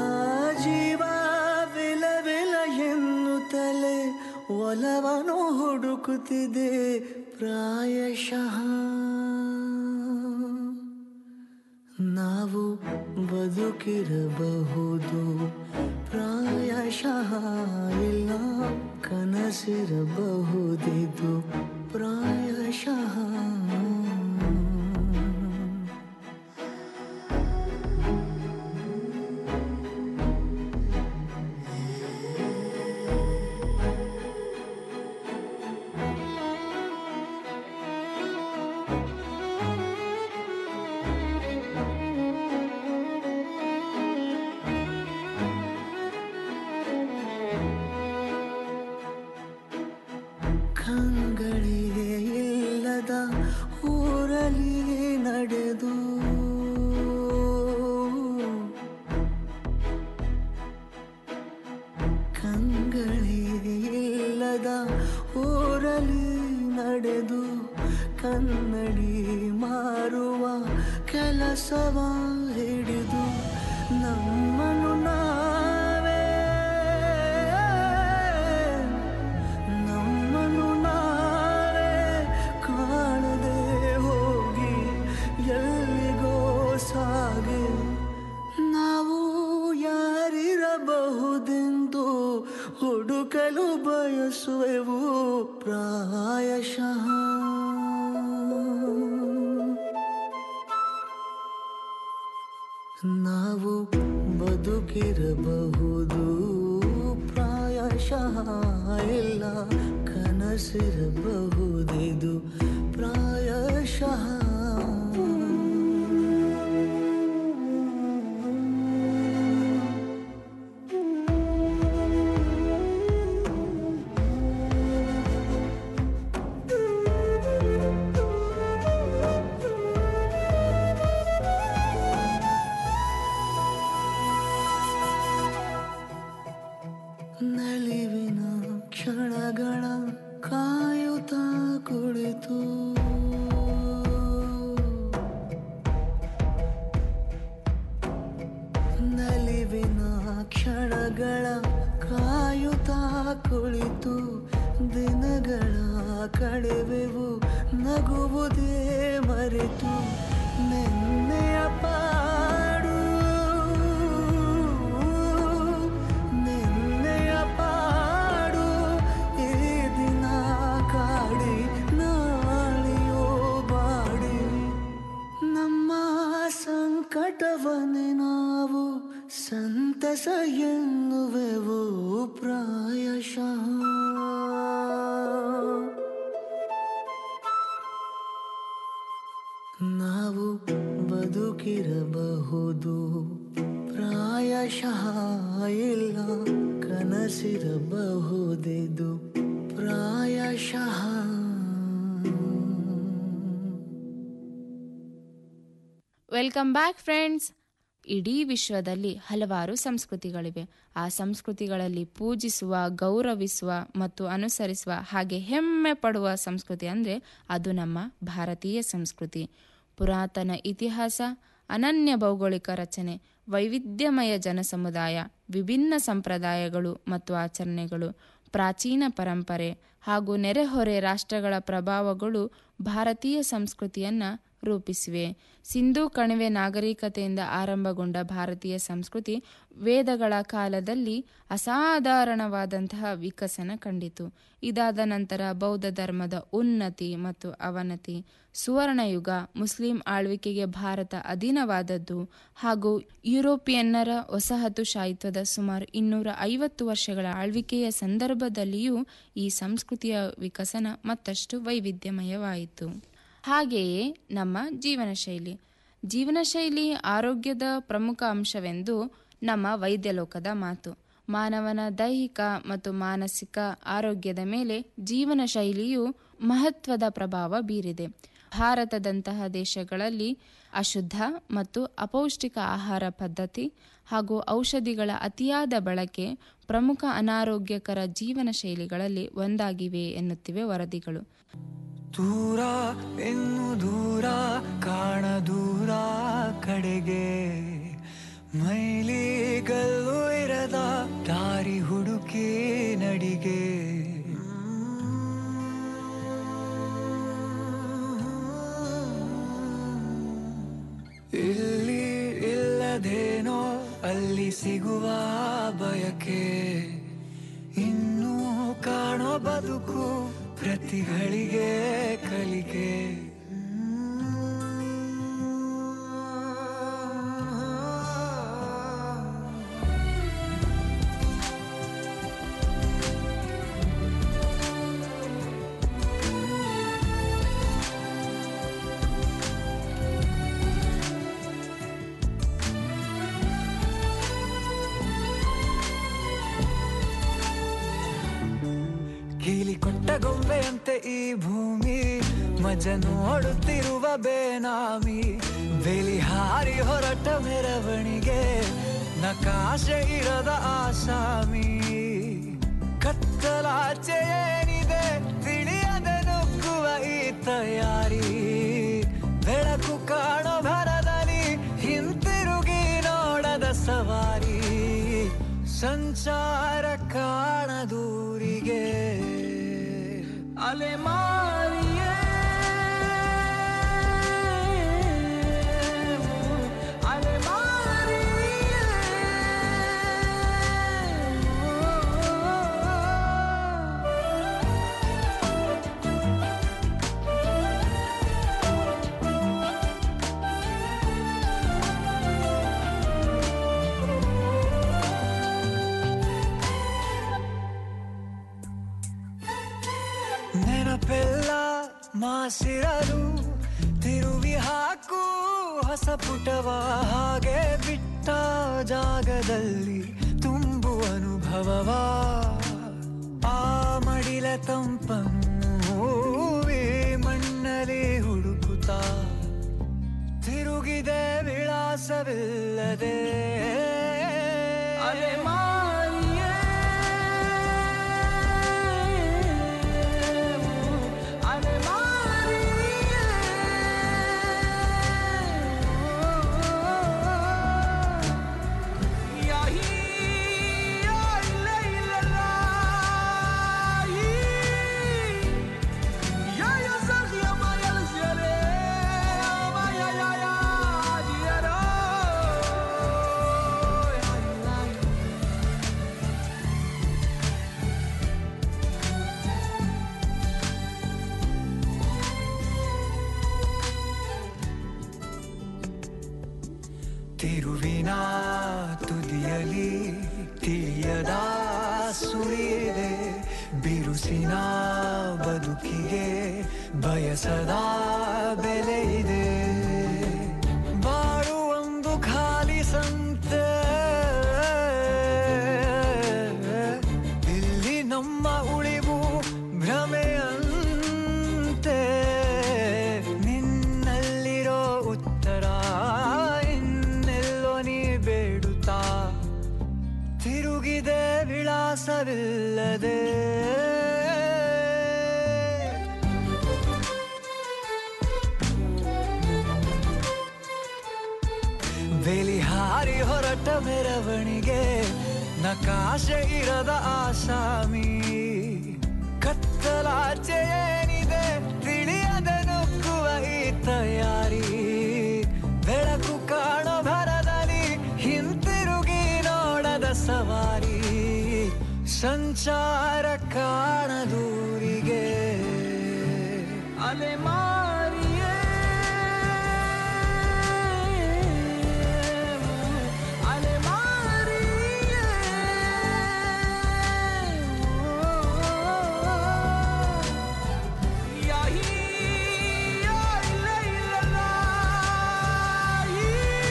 ಜೀವವಿಲವಿಲ ಎನ್ನುತ್ತಲೇ ಒಲವನು ಹುಡುಕುತ್ತಿದೆ ಪ್ರಾಯಶಃ ನಾವು ಬದುಕಿರಬಹುದು ಪ್ರಾಯಶಃ ಇಲ್ಲ ಕನಸಿರಬಹುದಿದು ಪ್ರಾಯಶಃ ಕಂಗಳಿಗೆ ಇಲ್ಲದ ಊರಲಿ ನಡೆದು ಕಂಗಳಿಗೆ ಇಲ್ಲದ ಊರಲಿ ನಡೆದು ಕನ್ನಡಿ ಮಾರುವ ಕೆಲಸವ ಹಿಡಿದು ನಮ್ಮನ್ನು ನಾವೇ ನಮ್ಮನ್ನು ನಾವೇ ಕಾಣದೆ ಹೋಗಿ ಎಲ್ಲಿಗೋ ಸಾಗಿ ನಾವು ಯಾರಿರಬಹುದೆಂದು ಹುಡುಕಲು ಬಯಸುವೆವು ಪ್ರಾಯಶಃ ನಾವು ಬದುಕಿರಬಹುದು ಪ್ರಾಯಶಃ ಇಲ್ಲ ಕನಸಿರಬಹುದಿದು ಪ್ರಾಯಶಃ ನಲಿವಿನ ಕ್ಷಣಗಳ ಕಾಯುತ್ತಾ ಕುಳಿತು ನಲಿವಿನ ಕ್ಷಣಗಳ ಕಾಯುತ್ತಾ ಕುಳಿತು ದಿನಗಳ ಕಳೆವೆವು ನಗುವುದೇ ಮರೆತು ನೆನ್ನೆಯ ಪಾಡು ನಿನ್ನೆಯ ಪಾಡು ಈ ದಿನ ಕಾಡಿ ನಾಳೆಯೋ ಬಾಡಿ ನಮ್ಮ ಸಂಕಟವನ್ನೇ ನಾವು ಸಂತಸ ಎನ್ನುವೆವು ಪ್ರಾಯಶಃ ನಾವು ಬದುಕಿರಬಹುದು ಪ್ರಾಯಶಃ ಇಲ್ಲ ಕನಸಿರಬಹುದಿದು ಪ್ರಾಯಶಃ ವೆಲ್ಕಮ್ ಬ್ಯಾಕ್ ಫ್ರೆಂಡ್ಸ್ ಇಡೀ ವಿಶ್ವದಲ್ಲಿ ಹಲವಾರು ಸಂಸ್ಕೃತಿಗಳಿವೆ ಆ ಸಂಸ್ಕೃತಿಗಳಲ್ಲಿ ಪೂಜಿಸುವ ಗೌರವಿಸುವ ಮತ್ತು ಅನುಸರಿಸುವ ಹಾಗೆ ಹೆಮ್ಮೆ ಪಡುವ ಸಂಸ್ಕೃತಿ ಅಂದರೆ ಅದು ನಮ್ಮ ಭಾರತೀಯ ಸಂಸ್ಕೃತಿ ಪುರಾತನ ಇತಿಹಾಸ ಅನನ್ಯ ಭೌಗೋಳಿಕ ರಚನೆ ವೈವಿಧ್ಯಮಯ ಜನಸಮುದಾಯ ವಿಭಿನ್ನ ಸಂಪ್ರದಾಯಗಳು ಮತ್ತು ಆಚರಣೆಗಳು ಪ್ರಾಚೀನ ಪರಂಪರೆ ಹಾಗೂ ನೆರೆಹೊರೆ ರಾಷ್ಟ್ರಗಳ ಪ್ರಭಾವಗಳು ಭಾರತೀಯ ಸಂಸ್ಕೃತಿಯನ್ನು ರೂಪಿಸಿವೆ ಸಿಂಧೂ ಕಣಿವೆ ನಾಗರಿಕತೆಯಿಂದ ಆರಂಭಗೊಂಡ ಭಾರತೀಯ ಸಂಸ್ಕೃತಿ ವೇದಗಳ ಕಾಲದಲ್ಲಿ ಅಸಾಧಾರಣವಾದಂತಹ ವಿಕಸನ ಕಂಡಿತು ಇದಾದ ನಂತರ ಬೌದ್ಧ ಧರ್ಮದ ಉನ್ನತಿ ಮತ್ತು ಅವನತಿ ಸುವರ್ಣಯುಗ ಮುಸ್ಲಿಂ ಆಳ್ವಿಕೆಗೆ ಭಾರತ ಅಧೀನವಾದದ್ದು ಹಾಗೂ ಯುರೋಪಿಯನ್ನರ ವಸಾಹತುಶಾಹಿತ್ವದ ಸುಮಾರು ಇನ್ನೂರ ಐವತ್ತು ವರ್ಷಗಳ ಆಳ್ವಿಕೆಯ ಸಂದರ್ಭದಲ್ಲಿಯೂ ಈ ಸಂಸ್ಕೃತಿಯ ವಿಕಸನ ಮತ್ತಷ್ಟು ವೈವಿಧ್ಯಮಯವಾಯಿತು ಹಾಗೆಯೇ ನಮ್ಮ ಜೀವನ ಶೈಲಿ ಜೀವನ ಶೈಲಿ ಆರೋಗ್ಯದ ಪ್ರಮುಖ ಅಂಶವೆಂದು ನಮ್ಮ ವೈದ್ಯ ಲೋಕದ ಮಾತು ಮಾನವನ ದೈಹಿಕ ಮತ್ತು ಮಾನಸಿಕ ಆರೋಗ್ಯದ ಮೇಲೆ ಜೀವನ ಶೈಲಿಯು ಮಹತ್ವದ ಪ್ರಭಾವ ಬೀರಿದೆ ಭಾರತದಂತಹ ದೇಶಗಳಲ್ಲಿ ಅಶುದ್ಧ ಮತ್ತು ಅಪೌಷ್ಟಿಕ ಆಹಾರ ಪದ್ಧತಿ ಹಾಗೂ ಔಷಧಿಗಳ ಅತಿಯಾದ ಬಳಕೆ ಪ್ರಮುಖ ಅನಾರೋಗ್ಯಕರ ಜೀವನ ಶೈಲಿಗಳಲ್ಲಿ ಒಂದಾಗಿವೆ ಎನ್ನುತ್ತಿವೆ ವರದಿಗಳು ದೂರ ಇನ್ನು ದೂರ ಕಾಣ ದೂರ ಕಡೆಗೆ ಮೈಲಿಗಲ್ಲು ಇರದ ದಾರಿ ಹುಡುಕಿ ನಡಿಗೆ ಇಲ್ಲಿ ಇಲ್ಲದೇನೋ ಅಲ್ಲಿ ಸಿಗುವ ಬಯಕೆ ಇನ್ನೂ ಕಾಣೋ ಬದುಕು ಪ್ರತಿಗಳಿಗೆ ಕಲಿಕೆ ಕೀಲಿ ಕೊಟ್ಟ ಗೊಂಬೆಯಂತೆ ಈ ಭೂಮಿ ಮಜ ನೋಡುತ್ತಿರುವ ಬೇನಾಮಿ ಬೇಲಿ ಹಾರಿ ಹೊರಟ ಮೆರವಣಿಗೆ ನಕಾಶೆ ಇರದ ಆಸಾಮಿ ಕತ್ತಲಾಚೆ ಏನಿದೆ ತಿಳಿಯದೆ ನುಗ್ಗುವ ಈ ತಯಾರಿ ಬೆಳಕು ಕಾಣೋ ಭರದಲ್ಲಿ ಹಿಂತಿರುಗಿ ನೋಡದ ಸವಾರಿ ಸಂಚಾರ ಕಾಣದೂರಿಗೆ ಅಲೆಮಾರಿಯೇ ನೆನಪೆಲ್ಲ ಮಾಸಿರಲು ತಿರುವಿ ಹಾಕು ಹೊಸ ಪುಟವ ಹಾಗೆ ಬಿಟ್ಟ ಜಾಗದಲ್ಲಿ ತುಂಬು ಅನುಭವವ ಆ ಮಡಿಲ ತಂಪನ್ನು ಹೂವಿ ಮಣ್ಣಲ್ಲಿ ಹುಡುಕುತ್ತಾ ತಿರುಗಿದೆ ವಿಳಾಸವಿಲ್ಲದೆ ಅಲೆಮಾರಿಯೇ ತಿರುವಿನ ತುದಿಯಲಿ ತಿಳಿಯದ ಸುಳಿಯಿದೆ ಬಿರುಸಿನ ಬದುಕಿಗೆ ಬಯಸದ ಬೆಲೆ ಇದೆ ಬಾಳು ಒಂದು ಖಾಲಿ ಸಂತೆ ತ್ರಾಸವಿಲ್ಲದೆ ಬೇಲಿ ಹಾರಿ ಹೊರಟ ಮೆರವಣಿಗೆ ನಕಾಶೆ ಇರದ ಆಸಾಮಿ ಕತ್ತಲಾಚೆ ಏನಿದೆ ತಿಳಿಯದೆ ನುಗ್ಗುವ ಈ ತಯಾರಿ ಬೆಳಕು ಕಾಣೋ ಭರದಲ್ಲಿ ಹಿಂತಿರುಗಿ ನೋಡದ ಸವಾರಿ ಸಂಚಾರ ಕಾಣದೂರಿಗೆ ಅಲೆ ಮಾರಿಯೇ ಅಲೆ ಮಾರಿಯೇ ಯಾಹೀ ಯಾ ಇಲ್ಲ ಇಲ್ಲ ಲಾ ಯೀ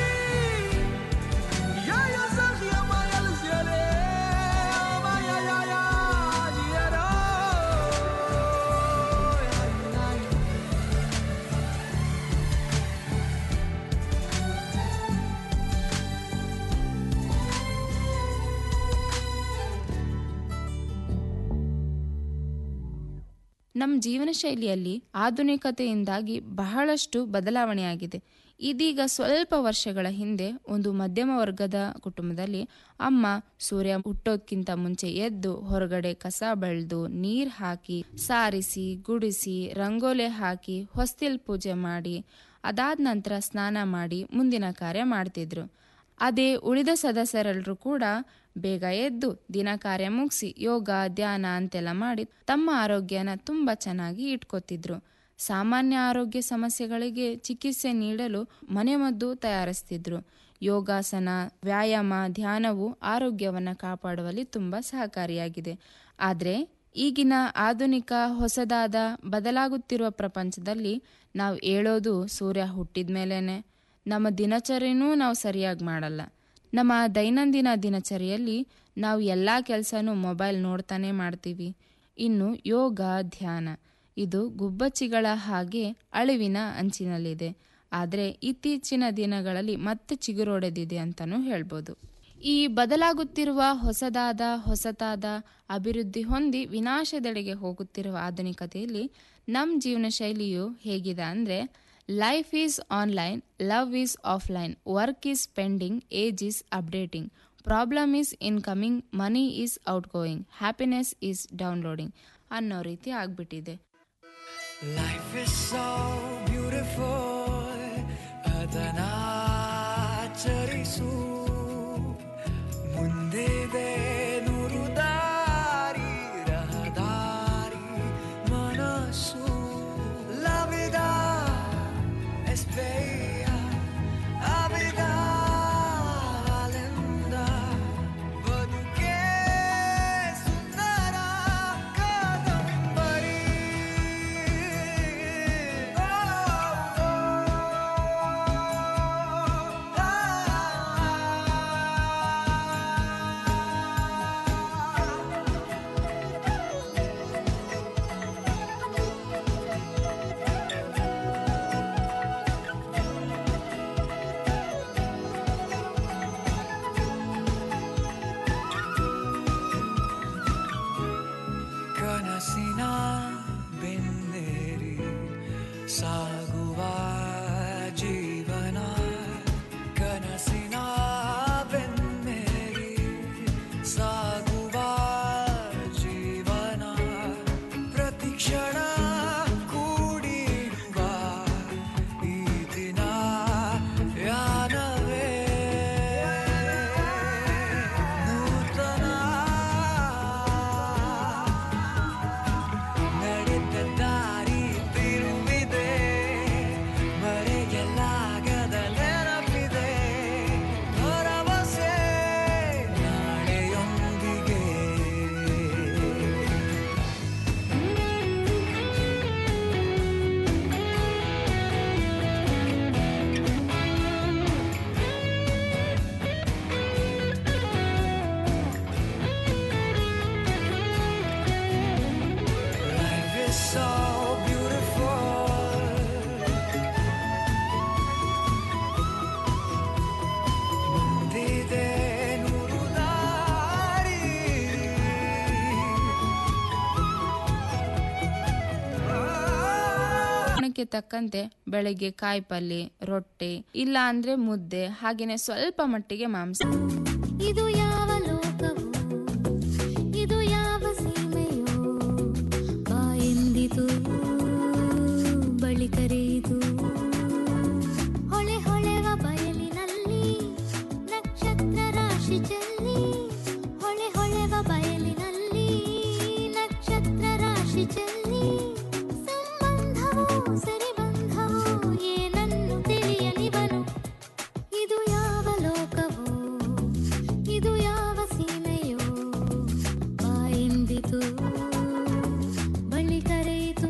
ಯಾ ಯಾ ಸಖಿಯ ಮಾಯಲ್ ಸಿಯಲೆ ಮಾಯಾ ಯಾ ಯಾ ದಿಯರಾ ನಮ್ಮ ಜೀವನ ಶೈಲಿಯಲ್ಲಿ ಆಧುನಿಕತೆಯಿಂದಾಗಿ ಬಹಳಷ್ಟು ಬದಲಾವಣೆಯಾಗಿದೆ ಇದೀಗ ಸ್ವಲ್ಪ ವರ್ಷಗಳ ಹಿಂದೆ ಒಂದು ಮಧ್ಯಮ ವರ್ಗದ ಕುಟುಂಬದಲ್ಲಿ ಅಮ್ಮ ಸೂರ್ಯ ಹುಟ್ಟೋದ್ಕಿಂತ ಮುಂಚೆ ಎದ್ದು ಹೊರಗಡೆ ಕಸ ಬೆಳೆದು ನೀರ್ ಹಾಕಿ ಸಾರಿಸಿ ಗುಡಿಸಿ ರಂಗೋಲೆ ಹಾಕಿ ಹೊಸ್ತಿಲ್ ಪೂಜೆ ಮಾಡಿ ಅದಾದ ನಂತರ ಸ್ನಾನ ಮಾಡಿ ಮುಂದಿನ ಕಾರ್ಯ ಮಾಡ್ತಿದ್ರು ಅದೇ ಉಳಿದ ಸದಸ್ಯರೆಲ್ಲರೂ ಕೂಡ ಬೇಗ ಎದ್ದು ದಿನ ಕಾರ್ಯ ಮುಗಿಸಿ ಯೋಗ ಧ್ಯಾನ ಅಂತೆಲ್ಲ ಮಾಡಿ ತಮ್ಮ ಆರೋಗ್ಯನ ತುಂಬ ಚೆನ್ನಾಗಿ ಇಟ್ಕೋತಿದ್ರು ಸಾಮಾನ್ಯ ಆರೋಗ್ಯ ಸಮಸ್ಯೆಗಳಿಗೆ ಚಿಕಿತ್ಸೆ ನೀಡಲು ಮನೆಮದ್ದು ತಯಾರಿಸ್ತಿದ್ರು ಯೋಗಾಸನ ವ್ಯಾಯಾಮ ಧ್ಯಾನವು ಆರೋಗ್ಯವನ್ನು ಕಾಪಾಡುವಲ್ಲಿ ತುಂಬ ಸಹಕಾರಿಯಾಗಿದೆ ಆದರೆ ಈಗಿನ ಆಧುನಿಕ ಹೊಸದಾದ ಬದಲಾಗುತ್ತಿರುವ ಪ್ರಪಂಚದಲ್ಲಿ ನಾವು ಹೇಳೋದು ಸೂರ್ಯ ಹುಟ್ಟಿದ ಮೇಲೇನೆ ನಮ್ಮ ದಿನಚರಿನೂ ನಾವು ಸರಿಯಾಗಿ ಮಾಡಲ್ಲ ನಮ್ಮ ದೈನಂದಿನ ದಿನಚರಿಯಲ್ಲಿ ನಾವು ಎಲ್ಲ ಕೆಲಸನೂ ಮೊಬೈಲ್ ನೋಡ್ತಾನೆ ಮಾಡ್ತೀವಿ ಇನ್ನು ಯೋಗ ಧ್ಯಾನ ಇದು ಗುಬ್ಬಚ್ಚಿಗಳ ಹಾಗೆ ಅಳಿವಿನ ಅಂಚಿನಲ್ಲಿದೆ ಆದರೆ ಇತ್ತೀಚಿನ ದಿನಗಳಲ್ಲಿ ಮತ್ತೆ ಚಿಗುರೊಡೆದಿದೆ ಅಂತಲೂ ಹೇಳ್ಬೋದು ಈ ಬದಲಾಗುತ್ತಿರುವ ಹೊಸದಾದ ಹೊಸತಾದ ಅಭಿವೃದ್ಧಿ ಹೊಂದಿ ವಿನಾಶದೆಡೆಗೆ ಹೋಗುತ್ತಿರುವ ಆಧುನಿಕತೆಯಲ್ಲಿ ನಮ್ಮ ಜೀವನ ಶೈಲಿಯು ಹೇಗಿದೆ ಅಂದರೆ life is online love is offline work is pending age is updating problem is incoming money is outgoing happiness is downloading ಅನ್ನೋ ರೀತಿ ಆಗ್ಬಿಟ್ಟಿದೆ Life is so beautiful ಅದನಾಚರಿಸು ಮುಂದಿದೆ ನೂರು ದಾರಿ ರಹದಾರಿ ಮನಸ್ಸು ಲವಿದ ಎಸ್ಪೆಯ ಅವಿದ ಆಲಿಂದ ಬದುಕೆ ಸುಂದರ ಕಾದಂಬರಿ ಅದಕ್ಕೆ ತಕ್ಕಂತೆ ಬೆಳಗ್ಗೆ ಕಾಯಿಪಲ್ಲೆ ರೊಟ್ಟೆ ಇಲ್ಲ ಅಂದ್ರೆ ಮುದ್ದೆ ಹಾಗೇನೆ ಸ್ವಲ್ಪ ಮಟ್ಟಿಗೆ ಮಾಂಸ ಇದು ಯಾವ ಲೋಕವು ಇದು ಯಾವ ಸೀಮೆಯೋ ಬಾಯೆಂದಿತು ಬಳಿ ಕರೆಯಿತು ಹೊಳೆ ಹೊಳೆವ ಬಯಲಿನಲ್ಲಿ ನಕ್ಷತ್ರ ರಾಶಿ ಚೆಲ್ಲಿ ಹೊಳೆ ಹೊಳೆವ ಬಯಲಿನಲ್ಲಿ ನಕ್ಷತ್ರ ರಾಶಿ ಚೆಲ್ಲಿ ಸಂಬಂಧವೋ ಸರಿಬಂಧವೋ ಏನನ್ನು ತಿಳಿಯಲಿವನು ಇದು ಯಾವ ಲೋಕವೋ ಇದು ಯಾವ ಸೀಮೆಯೋ ಬಾಯೆಂದಿತು ಬಳಿ ಕರೆಯಿತು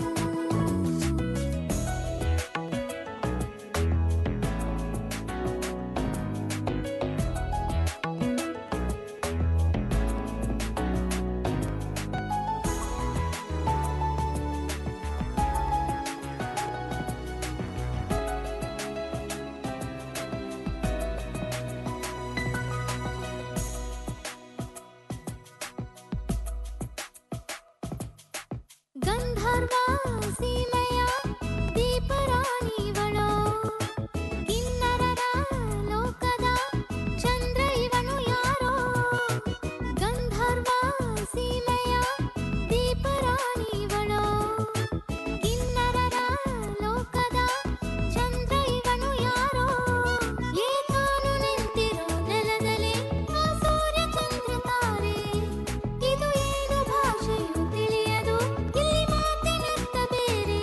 ಗಂಧರ್ವ ಸೀಮೆಯ ದೀಪರಾಣಿವಳೋ ಕಿನ್ನರರ ಲೋಕದ ಚಂದ್ರ ಇವನು ಯಾರೋ ಗಂಧರ್ವ ಸೀಮೆಯ ದೀಪರಾಣಿವಳೋ ಕಿನ್ನರರ ಲೋಕದ ಚಂದ್ರ ಇವನು ಯಾರೋ ಏಕಾನು ನಿಂತಿರೋ ನೆಲದಲ್ಲಿ ಆ ಸೂರ್ಯ ಚಂದ್ರ ತಾರೆ ಇದು ಏನು ಭಾಷೆಯು ತಿಳಿಯದು ಇಲ್ಲಿ ಮಾತಿನರ್ಥ ಬೇರೆ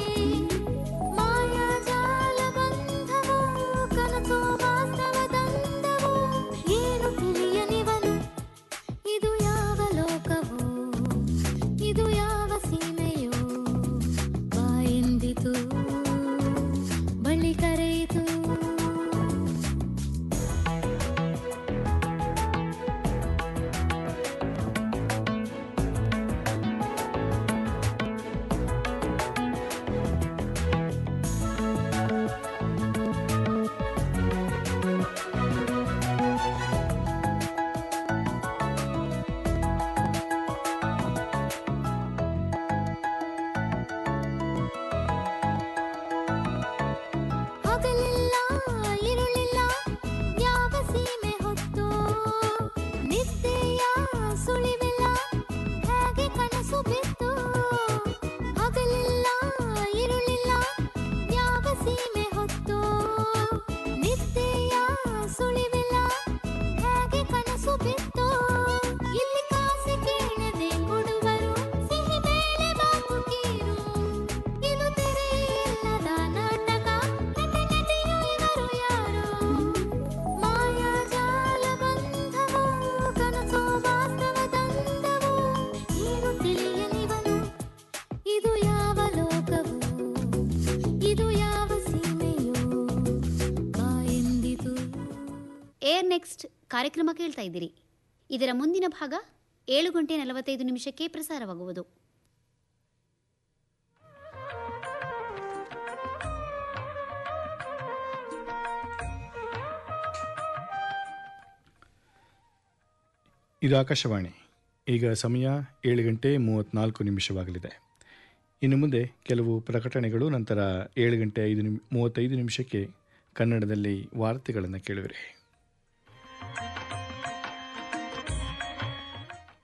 ಮಾಯಾಜಾಲ ಬಂಧವೋ ಕನಸೋ ವಾಸ್ತವದಂದವೋ ಏನು ತಿಳಿಯನಿವನು ಇದು ಯಾವ ಲೋಕವೋ ಇದು ಯಾವ ಸೀಮೆಯೋ ಬಾಯೆಂದಿತು ಬಳಿ ಕರೆಯಿತು ಹಗಲಿಲ್ಲ ಇರುಳಿಲ್ಲ ಯಾವ ಸೀಮೆ ಹೊತ್ತು ನಿದ್ದೆಯ ಸುಳಿವಿಲ್ಲ ಹೇಗೆ ಕನಸು ಬಿತ್ತು ಹಗಲಿಲ್ಲ ಇರುಳಿಲ್ಲ ಯಾವ ಸೀಮೆ ಹೊತ್ತು ನಿದ್ದೆಯ ಸುಳಿವಿಲ್ಲ ಹೇಗೆ ಕನಸು ಬಿತ್ತು ಇಲ್ಲಿ ಕಾಸೆ ಕೇಳದೆ ಕೊಡುವರು ಸಿಹಿ ಬೇಳೆ ಬಾಕು ಕೀರು ಇದು ತೆರೆಯಿಲ್ಲದ ನಾಟಕ ನಟ ನಟಿಯು ಇವರು ಯಾರು ಮಾಯಾಜಾಲ ಬಂಧವೋ ಕನಸೋ ವಾಸ್ತವದಂದವೋ ಏನು ತಿಳಿಯಲಿವನು ಇದು ಯಾವ ಲೋಕವು ಇದು ಯಾವ ಸೀಮೆಯೋ ಬಾಯೆಂದಿತು ಏರ್ ನೆಕ್ಸ್ಟ್ ಕಾರ್ಯಕ್ರಮ ಕೇಳ್ತಾ ಇದ್ದೀರಿ ಇದರ ಮುಂದಿನ ಭಾಗ ಏಳು ಗಂಟೆ ನಲವತ್ತೈದು ನಿಮಿಷಕ್ಕೆ ಪ್ರಸಾರವಾಗುವುದು ಇದು ಆಕಾಶವಾಣಿ ಈಗ ಸಮಯ ಏಳು ಗಂಟೆ ಮೂವತ್ತ್ನಾಲ್ಕು ನಿಮಿಷವಾಗಲಿದೆ ಇನ್ನು ಮುಂದೆ ಕೆಲವು ಪ್ರಕಟಣೆಗಳು ನಂತರ ಏಳು ಗಂಟೆ ಐದು ನಿಮಿ ಮೂವತ್ತೈದು ನಿಮಿಷಕ್ಕೆ ಕನ್ನಡದಲ್ಲಿ ವಾರ್ತೆಗಳನ್ನು ಕೇಳುವಿರಿ